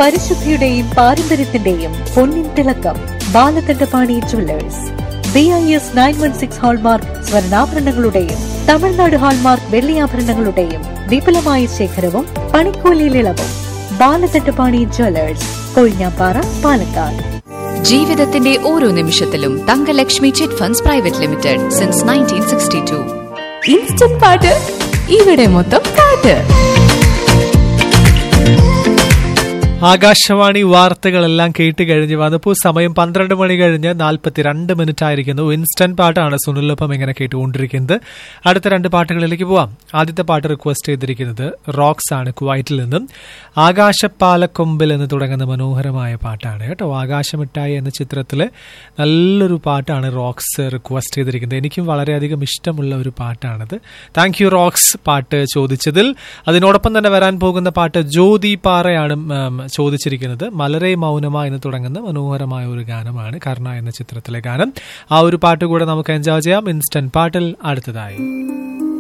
പരിശുദ്ധിയുടെയും പാരമ്പര്യത്തിന്റെയും പൊന്നിൻ തിളക്കം Balakandapani jewellers B I S nine one six hallmark സ്വർണ്ണാഭരണങ്ങളുടെയും തമിഴ്നാട് ഹാൾമാർക്ക് വെള്ളിയാഭരണങ്ങളുടെയും വിപുലമായ ശേഖരവും പണിക്കൂലിയിൽ ഇളവും ബാലകണ്ഠപാണി ജുവല്ലേഴ്സ് കൊഴിഞ്ഞാപ്പാറ പാലക്കാട് ജീവിതത്തിന്റെ ഓരോ നിമിഷത്തിലും Thangalakshmi chit funds private limited since nineteen sixty two instant പാട്ട് ഇവിടെ മൊത്തം പാട്ട് ആകാശവാണി വാർത്തകളെല്ലാം കേട്ട് കഴിഞ്ഞ് വന്നപ്പോൾ സമയം പന്ത്രണ്ട് മണി കഴിഞ്ഞ് നാൽപ്പത്തിരണ്ട് മിനിറ്റ് ആയിരിക്കുന്നു ഇൻസ്റ്റന്റ് പാട്ടാണ് സുനിലൊപ്പം ഇങ്ങനെ കേട്ടുകൊണ്ടിരിക്കുന്നത് അടുത്ത രണ്ട് പാട്ടുകളിലേക്ക് പോവാം ആദ്യത്തെ പാട്ട് റിക്വസ്റ്റ് ചെയ്തിരിക്കുന്നത് റോക്സ് ആണ് കുവൈറ്റിൽ നിന്നും ആകാശപ്പാലക്കൊമ്പിൽ എന്ന് തുടങ്ങുന്ന മനോഹരമായ പാട്ടാണ് കേട്ടോ ആകാശമിട്ടായി എന്ന ചിത്രത്തിലെ നല്ലൊരു പാട്ടാണ് റോക്സ് റിക്വസ്റ്റ് ചെയ്തിരിക്കുന്നത് എനിക്കും വളരെയധികം ഇഷ്ടമുള്ള ഒരു പാട്ടാണത് താങ്ക് യു റോക്സ് പാട്ട് ചോദിച്ചതിൽ അതിനോടൊപ്പം തന്നെ വരാൻ പോകുന്ന പാട്ട് ജ്യോതി പാറയാണ് ഉം, ചോദിച്ചിരിക്കുന്നത് മലരെ മൗനമ എന്ന് തുടങ്ങുന്ന മനോഹരമായ ഒരു ഗാനമാണ് കർണ എന്ന ചിത്രത്തിലെ ഗാനം ആ ഒരു പാട്ട് കൂടെ നമുക്ക് എൻജോയ് ചെയ്യാം ഇൻസ്റ്റന്റ് പാട്ടിൽ അടുത്തതായി